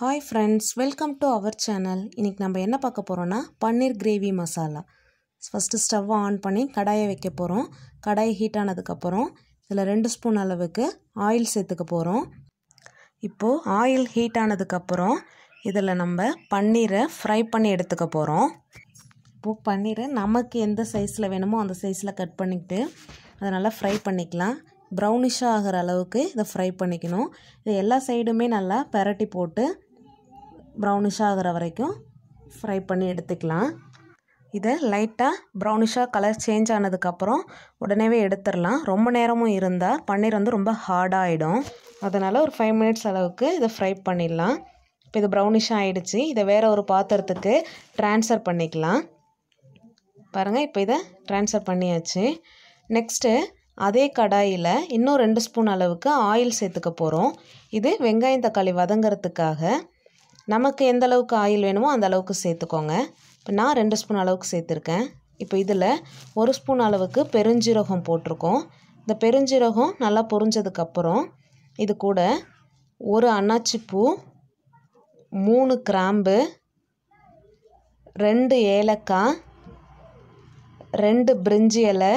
hi friends welcome to our channel இன்றைக்கி நம்ம என்ன பார்க்க போகிறோன்னா பன்னீர் கிரேவி மசாலா ஃபஸ்ட்டு ஸ்டவ்வை ஆன் பண்ணி கடாயை வைக்க போகிறோம் கடாய் ஹீட் ஆனதுக்கப்புறம் இதில் ரெண்டு ஸ்பூன் அளவுக்கு ஆயில் சேர்த்துக்க போகிறோம் இப்போது ஆயில் ஹீட் ஆனதுக்கப்புறம் இதில் நம்ம பன்னீரை ஃப்ரை பண்ணி எடுத்துக்க போகிறோம் இப்போது பன்னீரை நமக்கு எந்த சைஸில் வேணுமோ அந்த சைஸில் கட் பண்ணிக்கிட்டு அதை நல்லா ஃப்ரை பண்ணிக்கலாம் ப்ரௌனிஷாக ஆகிற அளவுக்கு இதை ஃப்ரை பண்ணிக்கணும் இது எல்லா சைடுமே நல்லா பெரட்டி போட்டு ப்ரௌனிஷாக ஆகிற வரைக்கும் ஃப்ரை பண்ணி எடுத்துக்கலாம் இதை லைட்டாக ப்ரௌனிஷாக கலர் சேஞ்ச் ஆனதுக்கப்புறம் உடனேவே எடுத்துடலாம் ரொம்ப நேரமும் இருந்தால் பன்னீர் வந்து ரொம்ப ஹார்டாகிடும் அதனால் ஒரு ஃபைவ் மினிட்ஸ் அளவுக்கு இதை ஃப்ரை பண்ணிடலாம் இப்போ இது ப்ரௌனிஷாக ஆகிடுச்சு இதை வேறு ஒரு பாத்திரத்துக்கு ட்ரான்ஸ்ஃபர் பண்ணிக்கலாம் பாருங்கள் இப்போ இதை ட்ரான்ஸ்ஃபர் பண்ணியாச்சு நெக்ஸ்ட்டு அதே கடாயில் இன்னும் ரெண்டு ஸ்பூன் அளவுக்கு ஆயில் சேர்த்துக்க போகிறோம் இது வெங்காயம் தக்காளி வதங்கிறதுக்காக நமக்கு எந்த அளவுக்கு ஆயில் வேணுமோ அந்த அளவுக்கு சேர்த்துக்கோங்க இப்போ நான் ரெண்டு ஸ்பூன் அளவுக்கு சேர்த்துருக்கேன் இப்போ இதில் ஒரு ஸ்பூன் அளவுக்கு பெருஞ்சீரகம் போட்டிருக்கோம் இந்த பெருஞ்சீரகம் நல்லா பொரிஞ்சதுக்கப்புறம் இது கூட ஒரு அன்னாச்சிப்பூ மூணு கிராம்பு ரெண்டு ஏலக்காய் ரெண்டு பிரிஞ்சி இலை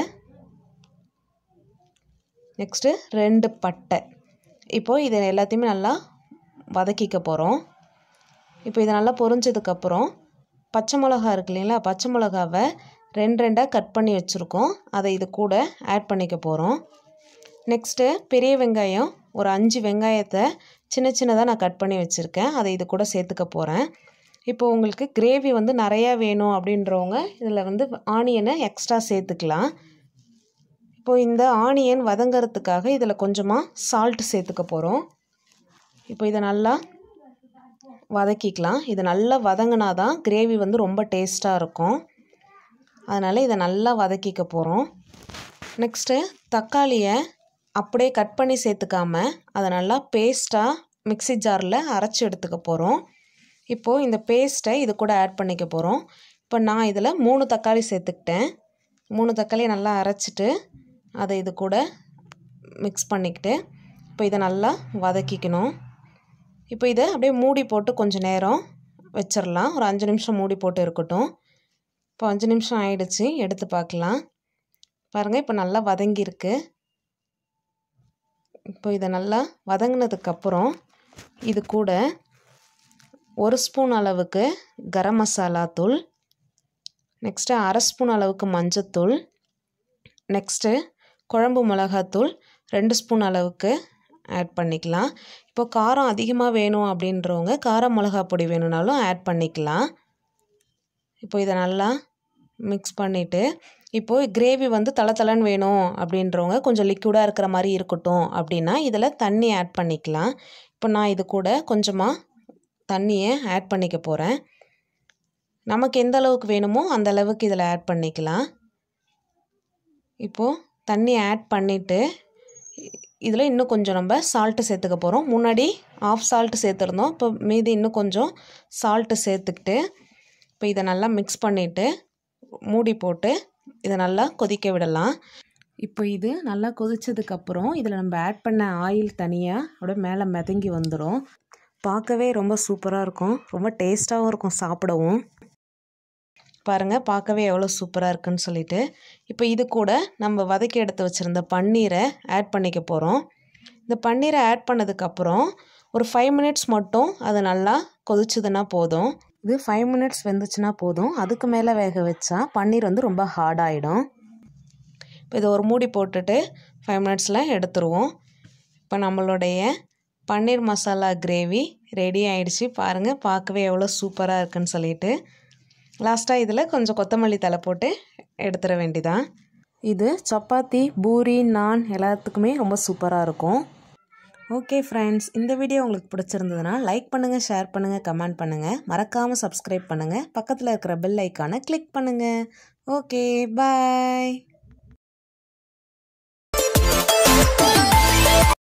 நெக்ஸ்ட்டு ரெண்டு பட்டை இப்போது இதை எல்லாத்தையுமே நல்லா வதக்கிக்க போகிறோம் இப்போ இது நல்லா பொரிஞ்சதுக்கப்புறம் பச்சை மிளகா இருக்கு இல்லைங்களா பச்சை மிளகாவை ரெண்டு ரெண்டாக கட் பண்ணி வச்சுருக்கோம் அதை இது கூட ஆட் பண்ணிக்க போகிறோம் நெக்ஸ்ட்டு பெரிய வெங்காயம் ஒரு அஞ்சு வெங்காயத்தை சின்ன சின்னதாக நான் கட் பண்ணி வச்சுருக்கேன் அதை இது கூட சேர்த்துக்க போகிறேன் இப்போ உங்களுக்கு கிரேவி வந்து நிறையா வேணும் அப்படின்றவங்க இதில் வந்து ஆனியனை எக்ஸ்ட்ரா சேர்த்துக்கலாம் இப்போது இந்த ஆனியன் வதங்கிறதுக்காக இதில் கொஞ்சமாக சால்ட் சேர்த்துக்க போகிறோம் இப்போ இதை நல்லா வதக்கிக்கலாம் இது நல்லா வதங்கினா தான் கிரேவி வந்து ரொம்ப டேஸ்ட்டாக இருக்கும் அதனால் இதை நல்லா வதக்கிக்க போகிறோம் நெக்ஸ்ட்டு தக்காளியை அப்படியே கட் பண்ணி சேர்த்துக்காம அதை நல்லா பேஸ்ட்டாக மிக்சி ஜாரில் அரைச்சி எடுத்துக்க போகிறோம் இப்போது இந்த பேஸ்ட்டை இது கூட ஆட் பண்ணிக்க போகிறோம் இப்போ நான் இதில் மூணு தக்காளி சேர்த்துக்கிட்டேன் மூணு தக்காளியை நல்லா அரைச்சிட்டு அதை இது கூட மிக்ஸ் பண்ணிக்கிட்டு இப்போ இதை நல்லா வதக்கிக்கணும் இப்போ இதை அப்படியே மூடி போட்டு கொஞ்சம் நேரம் வச்சிடலாம் ஒரு அஞ்சு நிமிஷம் மூடி போட்டு இருக்கட்டும் இப்போ அஞ்சு நிமிஷம் ஆயிடுச்சு எடுத்து பார்க்கலாம் பாருங்கள் இப்போ நல்லா வதங்கியிருக்கு இப்போ இதை நல்லா வதங்கினதுக்கப்புறம் இது கூட ஒரு ஸ்பூன் அளவுக்கு கரம் மசாலா தூள் நெக்ஸ்ட்டு அரை ஸ்பூன் அளவுக்கு மஞ்சத்தூள் நெக்ஸ்ட்டு குழம்பு மிளகாத்தூள் ரெண்டு ஸ்பூன் அளவுக்கு ஆட் பண்ணிக்கலாம் இப்போ காரம் அதிகமாக வேணும் அப்படின்றவங்க கார மிளகா பொடி வேணும்னாலும் ஆட் பண்ணிக்கலாம் இப்போ இதை நல்லா மிக்ஸ் பண்ணிவிட்டு இப்போது கிரேவி வந்து தலை தலைன்னு வேணும் அப்படின்றவங்க கொஞ்சம் லிக்விடாக இருக்கிற மாதிரி இருக்கட்டும் அப்படின்னா இதில் தண்ணி ஆட் பண்ணிக்கலாம் இப்போ நான் இது கூட கொஞ்சமாக தண்ணியை ஆட் பண்ணிக்க போகிறேன் நமக்கு எந்த அளவுக்கு வேணுமோ அந்த அளவுக்கு இதில் ஆட் பண்ணிக்கலாம் இப்போது தண்ணி ஆட் பண்ணிவிட்டு இதில் இன்னும் கொஞ்சம் நம்ம சால்ட்டு சேர்த்துக்க போகிறோம் முன்னாடி ஆஃப் சால்ட்டு சேர்த்துருந்தோம் இப்போ மீதி இன்னும் கொஞ்சம் சால்ட்டு சேர்த்துக்கிட்டு இப்போ இதை நல்லா மிக்ஸ் பண்ணிவிட்டு மூடி போட்டு இதை நல்லா கொதிக்க விடலாம் இப்போ இது நல்லா கொதிச்சதுக்கப்புறம் இதில் நம்ம ஆட் பண்ண ஆயில் தனியாக அப்படியே மேலே மிதங்கி வந்துடும் பார்க்கவே ரொம்ப சூப்பராக இருக்கும் ரொம்ப டேஸ்ட்டாகவும் இருக்கும் சாப்பிடவும் பாருங்கள் பார்க்கவே எவ்வளோ சூப்பராக இருக்குன்னு சொல்லிட்டு இப்போ இது கூட நம்ம வதக்கி எடுத்து வச்சுருந்த பன்னீரை ஆட் பண்ணிக்க போகிறோம் இந்த பன்னீரை ஆட் பண்ணதுக்கப்புறம் ஒரு ஃபைவ் மினிட்ஸ் மட்டும் அது நல்லா கொதிச்சதுன்னா போதும் இது ஃபைவ் மினிட்ஸ் வெந்துச்சுன்னா போதும் அதுக்கு மேலே வேக வச்சா பன்னீர் வந்து ரொம்ப ஹார்டாகிடும் இப்போ இதை ஒரு மூடி போட்டுட்டு ஃபைவ் மினிட்ஸில் எடுத்துருவோம் இப்போ நம்மளுடைய பன்னீர் மசாலா கிரேவி ரெடி ஆயிடுச்சு பாருங்கள் பார்க்கவே எவ்வளோ சூப்பராக இருக்குன்னு சொல்லிட்டு லாஸ்ட்டாக இதில் கொஞ்சம் கொத்தமல்லி தலை போட்டு எடுத்துட வேண்டிதான் இது சப்பாத்தி பூரி நான் எல்லாத்துக்குமே ரொம்ப சூப்பராக இருக்கும் ஓகே ஃப்ரெண்ட்ஸ் இந்த வீடியோ உங்களுக்கு பிடிச்சிருந்ததுன்னா லைக் பண்ணுங்கள் ஷேர் பண்ணுங்கள் கமெண்ட் பண்ணுங்கள் மறக்காமல் சப்ஸ்கிரைப் பண்ணுங்கள் பக்கத்தில் இருக்கிற பெல் ஐக்கானை கிளிக் பண்ணுங்கள் ஓகே பாய்